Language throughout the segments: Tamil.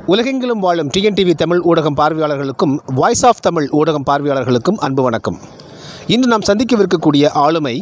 உலகெங்கிலும் வாழும் டிஎன்டிவி தமிழ் ஊடகம் பார்வையாளர்களுக்கும் வாய்ஸ் ஆஃப் தமிழ் ஊடகம் பார்வையாளர்களுக்கும் அன்பு வணக்கம் இன்று நாம் சந்திக்கவிருக்கக்கூடிய ஆளுமை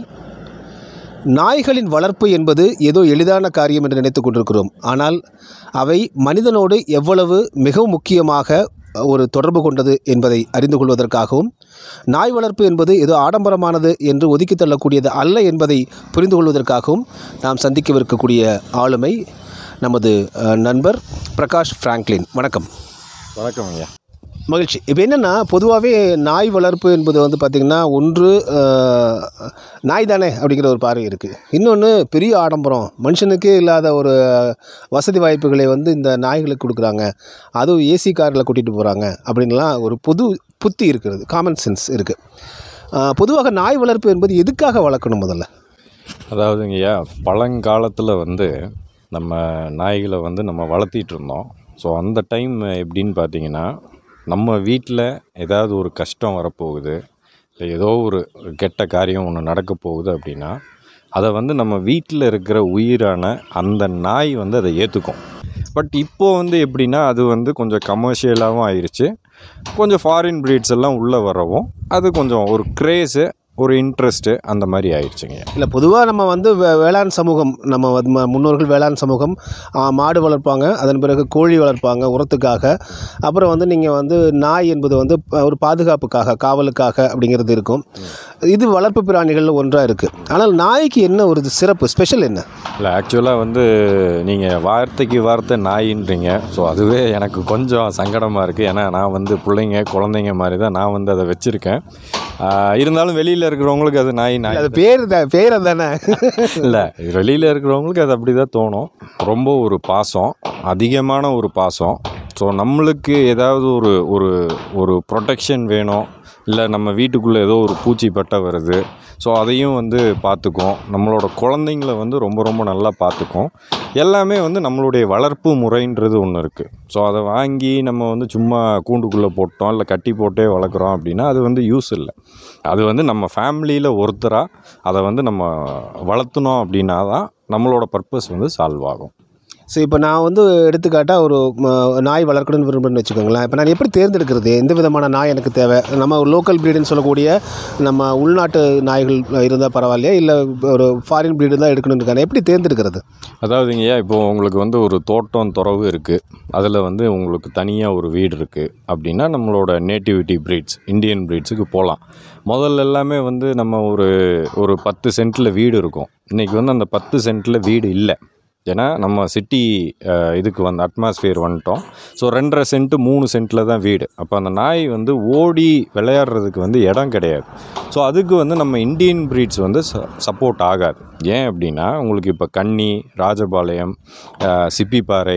நாய்களின் வளர்ப்பு என்பது ஏதோ எளிதான காரியம் என்று நினைத்துக் கொண்டிருக்கிறோம் ஆனால் அவை மனிதனோடு எவ்வளவு மிகவும் முக்கியமாக ஒரு தொடர்பு கொண்டது என்பதை அறிந்து கொள்வதற்காகவும் நாய் வளர்ப்பு என்பது ஏதோ ஆடம்பரமானது என்று ஒதுக்கி தள்ளக்கூடியது அல்ல என்பதை புரிந்து கொள்வதற்காகவும் நாம் சந்திக்கவிருக்கக்கூடிய ஆளுமை நமது அஹ், நண்பர் பிரகாஷ் ஃப்ராங்க்லின் வணக்கம் வணக்கம் ஐயா மகிழ்ச்சி இப்போ என்னென்னா பொதுவாகவே நாய் வளர்ப்பு என்பது வந்து பார்த்திங்கன்னா ஒன்று அஹ், நாய் தானே அப்படிங்கிற ஒரு பார்வை இருக்குது இன்னொன்று பெரிய ஆடம்பரம் மனுஷனுக்கே இல்லாத ஒரு வசதி வாய்ப்புகளை வந்து இந்த நாய்களுக்கு கொடுக்குறாங்க அதுவும் ஏசி காரில் கூட்டிகிட்டு போகிறாங்க அப்படின்லாம் ஒரு பொது புத்தி இருக்கிறது காமன் சென்ஸ் இருக்குது பொதுவாக நாய் வளர்ப்பு என்பது எதுக்காக வளர்க்கணும் முதல்ல அதாவதுங்கய்யா பழங்காலத்தில் வந்து நம்ம நாய்களை வந்து நம்ம வளர்த்திட்டு இருந்தோம் ஸோ அந்த டைம் எப்படின்னு பார்த்தீங்கன்னா நம்ம வீட்டில் ஏதாவது ஒரு கஷ்டம் வரப்போகுது இல்லை ஏதோ ஒரு கெட்ட காரியம் ஒன்று நடக்க போகுது அப்படின்னா அதை வந்து நம்ம வீட்டில் இருக்கிற உயிரான அந்த நாய் வந்து அதை ஏற்றுக்கும் பட் இப்போது வந்து எப்படின்னா அது வந்து கொஞ்சம் கமர்ஷியலாகவும் ஆயிடுச்சு கொஞ்சம் ஃபாரின் ப்ரீட்ஸ் எல்லாம் உள்ளே வரவும் அது கொஞ்சம் ஒரு க்ரேஸு ஒரு இன்ட்ரெஸ்ட்டு அந்த மாதிரி ஆயிடுச்சுங்க இல்லை பொதுவாக நம்ம வந்து வே- வேளாண் சமூகம் நம்ம வந்து ம- முன்னோர்கள் வேளாண் சமூகம் ஆ, மாடு வளர்ப்பாங்க அதன் பிறகு கோழி வளர்ப்பாங்க உரத்துக்காக அப்புறம் வந்து நீங்கள் வந்து நாய் என்பது வந்து ப- ஒரு பாதுகாப்புக்காக காவலுக்காக அப்படிங்கிறது இருக்கும் இது வளர்ப்பு பிராணிகளில் ஒன்றாக இருக்குது ஆனால் நாய்க்கு என்ன ஒரு சிறப்பு ஸ்பெஷல் என்ன இல்லை ஆக்சுவலாக வந்து நீங்கள் வார்த்தைக்கு வார்த்தை நாயின்றீங்க ஸோ அதுவே எனக்கு கொஞ்சம் சங்கடமாக இருக்குது ஏன்னா நான் வந்து பிள்ளைங்க குழந்தைங்க மாதிரி தான் நான் வந்து அதை வச்சுருக்கேன் இருந்தாலும் வெளியில் இருக்கிறவங்களுக்கு அது நாய் நாய் அது பேர் தான் பேர் தானே இல்லை வெளியில் இருக்கிறவங்களுக்கு அது அப்படி தான் தோணும் ரொம்ப ஒரு பாசம் அதிகமான ஒரு பாசம் ஸோ நம்மளுக்கு ஏதாவது ஒரு ஒரு ஒரு ப்ரொடெக்ஷன் வேணும் இல்லை நம்ம வீட்டுக்குள்ளே ஏதோ ஒரு பூச்சி பட்டை வருது ஸோ அதையும் வந்து பார்த்துக்கும் நம்மளோட குழந்தைங்கள வந்து ரொம்ப ரொம்ப நல்லா பார்த்துக்கும் எல்லாமே வந்து நம்மளுடைய வளர்ப்பு முறைன்றது ஒன்று இருக்குது ஸோ அதை வாங்கி நம்ம வந்து சும்மா கூண்டுக்குள்ளே போட்டோம் இல்லை கட்டி போட்டே வளர்க்குறோம் அப்படின்னா அது வந்து யூஸ் இல்லை அது வந்து நம்ம ஃபேமிலியில் ஒருத்தராக அதை வந்து நம்ம வளர்த்துனோம் அப்படின்னா தான் நம்மளோட பர்பஸ் வந்து சால்வ் ஆகும் ஸோ இப்போ நான் வந்து எடுத்துக்காட்டால் ஒரு ம, நாய் வளர்க்கணும்னு விரும்புகிறேன்னு வச்சுக்கோங்களேன் இப்போ நான் எப்படி தேர்ந்தெடுக்கிறது எந்த விதமான நாய் எனக்கு தேவை நம்ம ஒரு லோக்கல் ப்ரீடுன்னு சொல்லக்கூடிய நம்ம உள்நாட்டு நாய்கள் இருந்தால் பரவாயில்லையா இல்லை ஒரு ஃபாரின் ப்ரீடு தான் எடுக்கணும்னு இருக்காங்க எப்படி தேர்ந்தெடுக்கிறது அதாவதுங்கய்யா இப்போது உங்களுக்கு வந்து ஒரு தோட்டம் துறவு இருக்குது அதில் வந்து உங்களுக்கு தனியாக ஒரு வீடு இருக்குது அப்படின்னா நம்மளோட நேட்டிவிட்டி ப்ரீட்ஸ் இந்தியன் ப்ரீட்ஸுக்கு போகலாம் முதல்ல எல்லாமே வந்து நம்ம ஒரு ஒரு பத்து சென்ட்டில் வீடு இருக்கும் இன்றைக்கி வந்து அந்த பத்து சென்ட்டில் வீடு இல்லை ஏன்னா நம்ம சிட்டி இதுக்கு வந்து அட்மாஸ்ஃபியர் வந்துட்டோம் ஸோ ரெண்டரை சென்ட்டு மூணு சென்ட்டில் தான் வீடு அப்போ அந்த நாய் வந்து ஓடி விளையாடுறதுக்கு வந்து இடம் கிடையாது ஸோ அதுக்கு வந்து நம்ம இந்தியன் ப்ரீட்ஸ் வந்து சப்போர்ட் ஆகாது ஏன் அப்படின்னா உங்களுக்கு இப்போ கன்னி ராஜபாளையம் அஹ், சிப்பிப்பாறை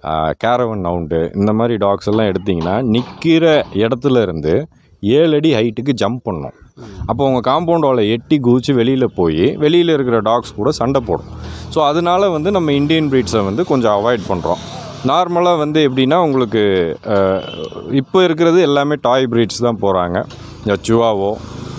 கேரவன் நவுண்டு இந்த மாதிரி டாக்ஸ் எல்லாம் எடுத்திங்கன்னா நிற்கிற இடத்துல இருந்து ஏழு அடி ஹைட்டுக்கு ஜம்ப் பண்ணும் அப்போ உங்கள் காம்பவுண்ட் வாலை எட்டி குதிச்சு வெளியில் போய் வெளியில் இருக்கிற டாக்ஸ் கூட சண்டை போடும் ஸோ அதனால வந்து நம்ம இந்தியன் ப்ரீட்ஸை வந்து கொஞ்சம் அவாய்ட் பண்ணுறோம் நார்மலாக வந்து எப்படின்னா உங்களுக்கு அஹ், இப்போ இருக்கிறது எல்லாமே டாய் ப்ரீட்ஸ் தான் போகிறாங்க இந்த சுவாவோ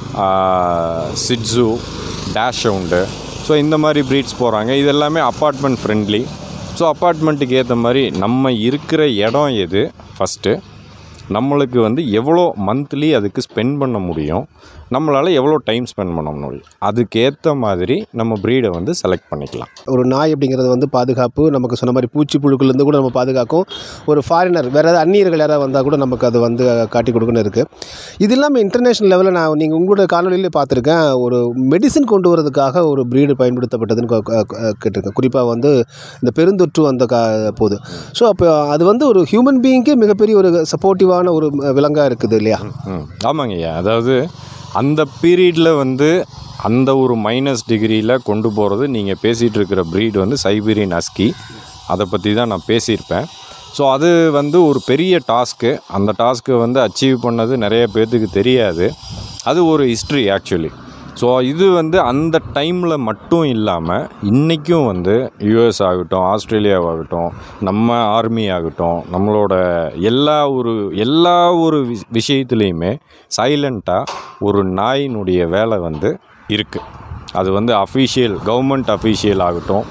சிட்ஸு டேஷ் உண்டு ஸோ இந்த மாதிரி ப்ரீட்ஸ் போகிறாங்க இது எல்லாமே அப்பார்ட்மெண்ட் ஃப்ரெண்ட்லி ஸோ அப்பார்ட்மெண்ட்டுக்கு ஏற்ற மாதிரி நம்ம இருக்கிற இடம் எது ஃபஸ்ட்டு நம்மளுக்கு வந்து எவ்வளோ மந்த்லி அதுக்கு ஸ்பெண்ட் பண்ண முடியும் நம்மளால் எவ்வளோ டைம் ஸ்பெண்ட் பண்ண முடியும் அதுக்கேற்ற மாதிரி நம்ம ப்ரீடை வந்து செலக்ட் பண்ணிக்கலாம் ஒரு நாய் அப்படிங்கிறது வந்து பாதுகாப்பு நமக்கு சொன்ன மாதிரி பூச்சி புழுக்கள்லேருந்து கூட நம்ம பாதுகாக்கும் ஒரு ஃபாரினர் வேறு ஏதாவது அந்நியர்கள் யாராவது வந்தால் கூட நமக்கு அது வந்து காட்டி கொடுக்கணும் இருக்குது இது இல்லாமல் இன்டர்நேஷ்னல் லெவலில் நான் நீங்கள் உங்களோட காணொலியிலே பார்த்துருக்கேன் ஒரு மெடிசின் கொண்டு வரதுக்காக ஒரு ப்ரீடு பயன்படுத்தப்பட்டதுன்னு க- க- க- கேட்டிருக்கேன் குறிப்பாக வந்து இந்த பெருந்தொற்று வந்த கா போது ஸோ அப்போ அது வந்து ஒரு ஹியூமன் பீயிங்கே மிகப்பெரிய ஒரு சப்போர்ட்டிவான ஒரு விலங்காக இருக்குது இல்லையா ம் ஆமாங்கய்யா அதாவது அந்த பீரியடில் வந்து அந்த ஒரு மைனஸ் டிகிரியில் கொண்டு போகிறது நீங்கள் பேசிகிட்டு இருக்கிற ப்ரீட் வந்து சைபீரியன் அஸ்கி அதை பற்றி தான் நான் பேசியிருப்பேன் ஸோ அது வந்து ஒரு பெரிய டாஸ்க்கு அந்த டாஸ்க்கை வந்து அச்சீவ் பண்ணது நிறைய பேர்த்துக்கு தெரியாது அது ஒரு ஹிஸ்ட்ரி ஆக்சுவலி ஸோ இது வந்து அந்த டைமில் மட்டும் இல்லாமல் இன்றைக்கும் வந்து யூஎஸ் ஆகட்டும் ஆஸ்திரேலியாவாகட்டும் நம்ம ஆர்மி ஆகட்டும் நம்மளோட எல்லா ஒரு எல்லா ஒரு விஷ- விஷயத்துலேயுமே சைலண்ட்டாக ஒரு நாயினுடைய வேலை வந்து இருக்குது அது வந்து அஃபீஷியல் கவர்மெண்ட் அஃபீஷியல் ஆகட்டும்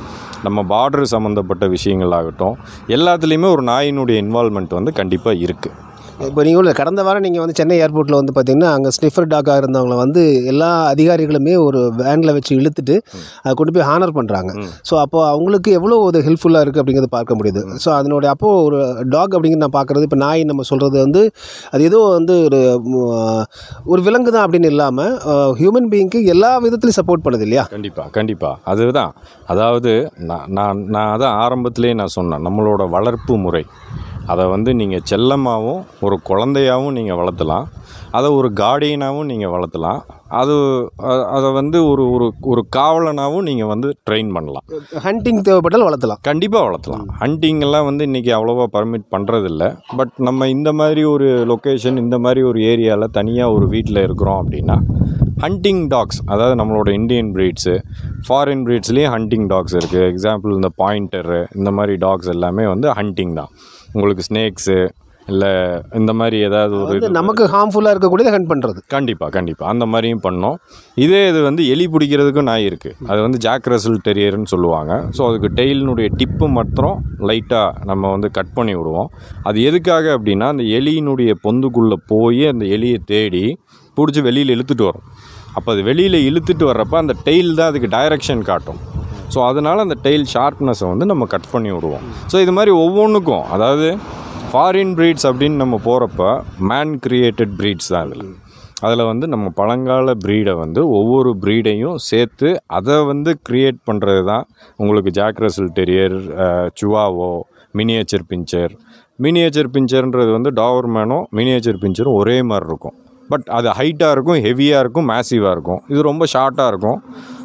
நம்ம பார்டர் சம்மந்தப்பட்ட விஷயங்களாகட்டும் எல்லாத்துலேயுமே ஒரு நாயினுடைய இன்வால்மெண்ட் வந்து கண்டிப்பாக இருக்குது இப்போ நீங்கள் கடந்த வாரம் நீங்கள் வந்து சென்னை ஏர்போர்ட்டில் வந்து பார்த்தீங்கன்னா அங்கே ஸ்னிஃபர் டாக்காக இருந்தவங்கள வந்து எல்லா அதிகாரிகளுமே ஒரு வேனில் வச்சு இழுத்துட்டு அதை கொண்டு போய் ஹானர் பண்ணுறாங்க ஸோ அப்போ அவங்களுக்கு எவ்வளோ ஒரு ஹெல்ப்ஃபுல்லாக இருக்குது அப்படிங்கிறத பார்க்க முடியுது ஸோ அதனுடைய அப்போது ஒரு டாக் அப்படிங்கிறது நான் பார்க்குறது இப்போ நாய் நம்ம சொல்கிறது வந்து அது ஏதோ வந்து ஒரு ம், ஒரு விலங்கு தான் அப்படின்னு இல்லாமல் ஹியூமன் பீயிங்க்கு எல்லா விதத்துலையும் சப்போர்ட் பண்ணுது இல்லையா கண்டிப்பாக கண்டிப்பாக அதுதான் அதாவது நான் நான் நான் அதான் ஆரம்பத்திலே நான் சொன்னேன் நம்மளோட வளர்ப்பு முறை அதை வந்து நீங்கள் செல்லமாகவும் ஒரு குழந்தையாகவும் நீங்கள் வளர்த்தலாம் அதை ஒரு கார்டியனாகவும் நீங்கள் வளர்த்தலாம் அது அ- அதை வந்து ஒரு ஒரு ஒரு காவலனாகவும் நீங்கள் வந்து ட்ரெயின் பண்ணலாம் ஹண்டிங் தேவைப்பட்டால் வளர்த்தலாம் கண்டிப்பாக வளர்த்தலாம் ஹண்டிங் எல்லாம் வந்து இன்றைக்கி அவ்வளோவா பர்மிட் பண்ணுறதில்ல பட் நம்ம இந்த மாதிரி ஒரு லொக்கேஷன் இந்த மாதிரி ஒரு ஏரியாவில் தனியாக ஒரு வீட்டில் இருக்கிறோம் அப்படின்னா ஹண்டிங் டாக்ஸ் அதாவது நம்மளோட இந்தியன் ப்ரீட்ஸு ஃபாரின் ப்ரீட்ஸ்லேயும் ஹண்டிங் டாக்ஸ் இருக்குது எக்ஸாம்பிள் இந்த பாயிண்டரு இந்த மாதிரி டாக்ஸ் எல்லாமே வந்து ஹண்டிங் தான் உங்களுக்கு ஸ்னேக்ஸு இல்லை இந்த மாதிரி ஏதாவது ஒரு வந்து நமக்கு ஹார்ம்ஃபுல்லாக இருக்கக்கூடியதை ஹண்ட் பண்ணுறது கண்டிப்பாக கண்டிப்பாக அந்த மாதிரியும் பண்ணோம் இதே இது வந்து எலி பிடிக்கிறதுக்கும் நாய் இருக்குது அது வந்து ஜாக் ரசல் டெரியர்னு சொல்லுவாங்க ஸோ அதுக்கு டெயிலினுடைய டிப்பு மாத்திரம் லைட்டாக நம்ம வந்து கட் பண்ணி விடுவோம் அது எதுக்காக அப்படின்னா அந்த எலியினுடைய பொந்துக்குள்ளே போய் அந்த எலியை தேடி பிடிச்சி வெளியில் இழுத்துட்டு வரும் அப்போ அது வெளியில் இழுத்துட்டு வர்றப்ப அந்த டெயில் தான் அதுக்கு டைரக்ஷன் காட்டும் ஸோ அதனால் அந்த டெயில் ஷார்ப்னஸை வந்து நம்ம கட் பண்ணி விடுவோம் ஸோ இது மாதிரி ஒவ்வொன்றுக்கும் அதாவது ஃபாரின் ப்ரீட்ஸ் அப்படின்னு நம்ம போகிறப்ப மேன் கிரியேட்டட் ப்ரீட்ஸ் தான் அதில் அதில் வந்து நம்ம பழங்கால ப்ரீடை வந்து ஒவ்வொரு ப்ரீடையும் சேர்த்து அதை வந்து க்ரியேட் பண்ணுறது தான் உங்களுக்கு Jack Russell terrier Chihuahua miniature pinscher miniature பிஞ்சர்ன்றது வந்து டாவர்மேனும் மினியேச்சர் பிஞ்சரும் ஒரே மாதிரி இருக்கும் பட் அது ஹைட்டாக இருக்கும் ஹெவியாக இருக்கும் மேசிவாக இருக்கும் இது ரொம்ப ஷார்ட்டாக இருக்கும்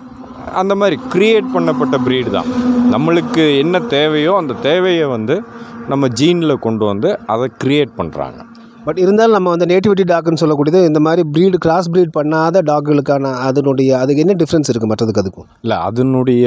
அந்த மாதிரி க்ரியேட் பண்ணப்பட்ட ப்ரீடு தான் நம்மளுக்கு என்ன தேவையோ அந்த தேவையை வந்து நம்ம ஜீனில் கொண்டு வந்து அதை க்ரியேட் பண்ணுறாங்க பட் இருந்தாலும் நம்ம வந்து நேட்டிவிட்டி டாக்னு சொல்லக்கூடியது இந்த மாதிரி ப்ரீடு கிராஸ் ப்ரீட் பண்ணாத டாக்குகளுக்கான அதனுடைய அதுக்கு என்ன டிஃப்ரென்ஸ் இருக்குது மற்றதுக்கு அதுக்கும் இல்லை அதனுடைய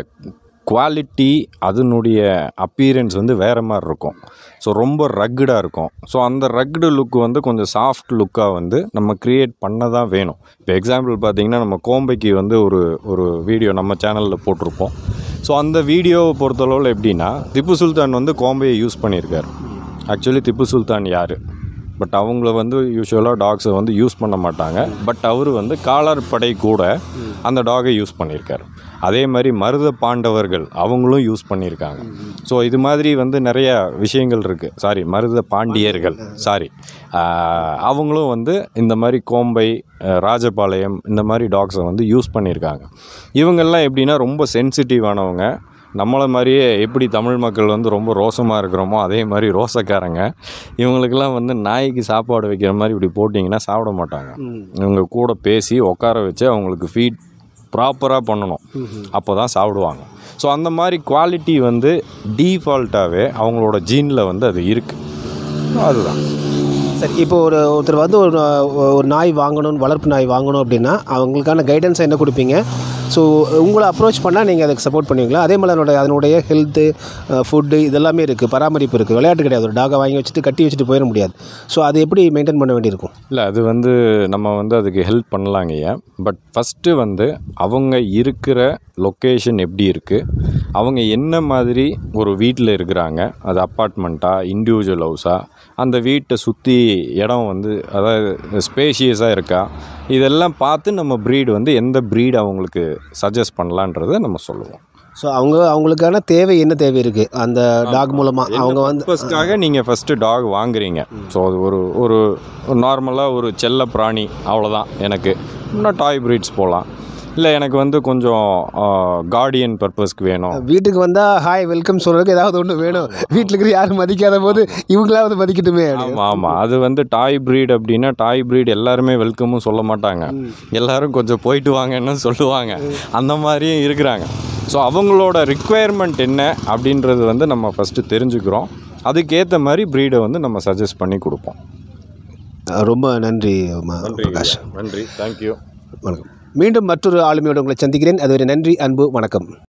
குவாலிட்டி அதனுடைய அப்பீரன்ஸ் வந்து வேறு மாதிரி இருக்கும் ஸோ ரொம்ப ரக்குடாக இருக்கும் ஸோ அந்த ரக்குடு லுக் வந்து கொஞ்சம் சாஃப்ட் லுக்காக வந்து நம்ம க்ரியேட் பண்ண தான் வேணும் இப்போ எக்ஸாம்பிள் பார்த்தீங்கன்னா நம்ம கோம்பைக்கு வந்து ஒரு ஒரு வீடியோ நம்ம சேனலில் போட்டிருப்போம் ஸோ அந்த வீடியோவை பொறுத்தளவில் எப்படின்னா திப்பு சுல்தான் வந்து கோம்பையை யூஸ் பண்ணியிருக்காரு ஆக்சுவலி திப்பு சுல்தான் யார் பட் அவங்கள வந்து யூஸ்வலாக டாக்ஸை வந்து யூஸ் பண்ண மாட்டாங்க பட் அவர் வந்து காலார் படை கூட அந்த டாகை யூஸ் பண்ணியிருக்காரு அதே மாதிரி மருத பாண்டவர்கள் அவங்களும் யூஸ் பண்ணியிருக்காங்க ஸோ இது மாதிரி வந்து நிறைய விஷயங்கள் இருக்குது சாரி மருத பாண்டியர்கள் சாரி அவங்களும் வந்து இந்த மாதிரி கோம்பை அஹ், ராஜபாளையம் இந்த மாதிரி டாக்ஸை வந்து யூஸ் பண்ணியிருக்காங்க இவங்கெல்லாம் எப்படின்னா ரொம்ப சென்சிட்டிவானவங்க நம்மளை மாதிரியே எப்படி தமிழ் மக்கள் வந்து ரொம்ப ரோசமாக இருக்கிறோமோ அதே மாதிரி ரோசக்காரங்க இவங்களுக்கெல்லாம் வந்து நாய்க்கு சாப்பாடு வைக்கிற மாதிரி இப்படி போட்டிங்கன்னா சாப்பிட மாட்டாங்க இவங்க கூட பேசி உட்கார வச்சு அவங்களுக்கு ஃபீட் ப்ராப்பராக பண்ணணும் அப்போ தான் சாப்பிடுவாங்க ஸோ அந்த மாதிரி குவாலிட்டி வந்து டீஃபால்ட்டாகவே அவங்களோட ஜீனில் வந்து அது இருக்குது அதுதான் சரி இப்போ ஒரு ஒருத்தர் வந்து ஒரு ஒரு நாய் வாங்கணும் வளர்ப்பு நாய் வாங்கணும் அப்படின்னா அவங்களுக்கான கைடன்ஸ் என்ன கொடுப்பீங்க ஸோ உங்களை அப்ரோச் பண்ணால் நீங்கள் அதுக்கு சப்போர்ட் பண்ணுவீங்களா அதே மாதிரி அதனுடைய அதனுடைய ஹெல்த்து ஃபுட்டு இதெல்லாமே இருக்குது பராமரிப்பு இருக்குது விளையாட்டு கிடையாது ஒரு டாகை வாங்கி வச்சுட்டு கட்டி வச்சுட்டு போயிட முடியாது ஸோ அது எப்படி மெயின்டைன் பண்ண வேண்டியிருக்கும் இல்லை அது வந்து நம்ம வந்து அதுக்கு ஹெல்ப் பண்ணலாங்கய்யா பட் ஃபஸ்ட்டு வந்து அவங்க இருக்கிற லொக்கேஷன் எப்படி இருக்குது அவங்க என்ன மாதிரி ஒரு வீட்டில் இருக்கிறாங்க அது அப்பார்ட்மெண்ட்டா இண்டிவிஜுவல் ஹவுஸா அந்த வீட்டை சுற்றி இடம் வந்து அதாவது ஸ்பேஷியஸாக இருக்கா இதெல்லாம் பார்த்து நம்ம ப்ரீடு வந்து எந்த ப்ரீடு அவங்களுக்கு சஜஸ்ட் பண்ணலான்றதை நம்ம சொல்லுவோம் ஸோ அவங்க அவங்களுக்கான தேவை என்ன தேவை இருக்குது அந்த டாக் மூலமாக அவங்க வந்து பர்பஸ்க்காக நீங்கள் ஃபஸ்ட்டு டாக் வாங்குறீங்க ஸோ அது ஒரு ஒரு நார்மலாக ஒரு செல்ல பிராணி அவ்வளோதான் எனக்கு இன்னும் டாய் ப்ரீட்ஸ் போகலாம் இல்லை எனக்கு வந்து கொஞ்சம் கார்டியன் பர்பஸ்க்கு வேணும் வீட்டுக்கு வந்தால் ஹாய் வெல்கம் சொல்கிறதுக்கு ஏதாவது ஒன்று வேணும் வீட்டில் இருக்கிற யாரும் மதிக்காத போது இவங்களாவது மதிக்கட்டுமே அப்படின்னு. ஆமாம் ஆமாம் அது வந்து டாய் ப்ரீட் அப்படின்னா டாய் ப்ரீட் எல்லாருமே வெல்கமும் சொல்ல மாட்டாங்க எல்லாரும் கொஞ்சம் போயிட்டு வாங்கன்னு சொல்லுவாங்க அந்த மாதிரியும் இருக்கிறாங்க ஸோ அவங்களோட ரிக்குவயர்மெண்ட் என்ன அப்படின்றது வந்து நம்ம ஃபஸ்ட்டு தெரிஞ்சுக்கிறோம் அதுக்கேற்ற மாதிரி ப்ரீடை வந்து நம்ம சஜஸ்ட் பண்ணி கொடுப்போம் ரொம்ப நன்றி ம- பிரகாஷ் நன்றி தேங்க்யூ வணக்கம் மீண்டும் மற்றொரு ஆளுமையோடு உங்களை சந்திக்கிறேன் அதுவரை நன்றி அன்பு வணக்கம்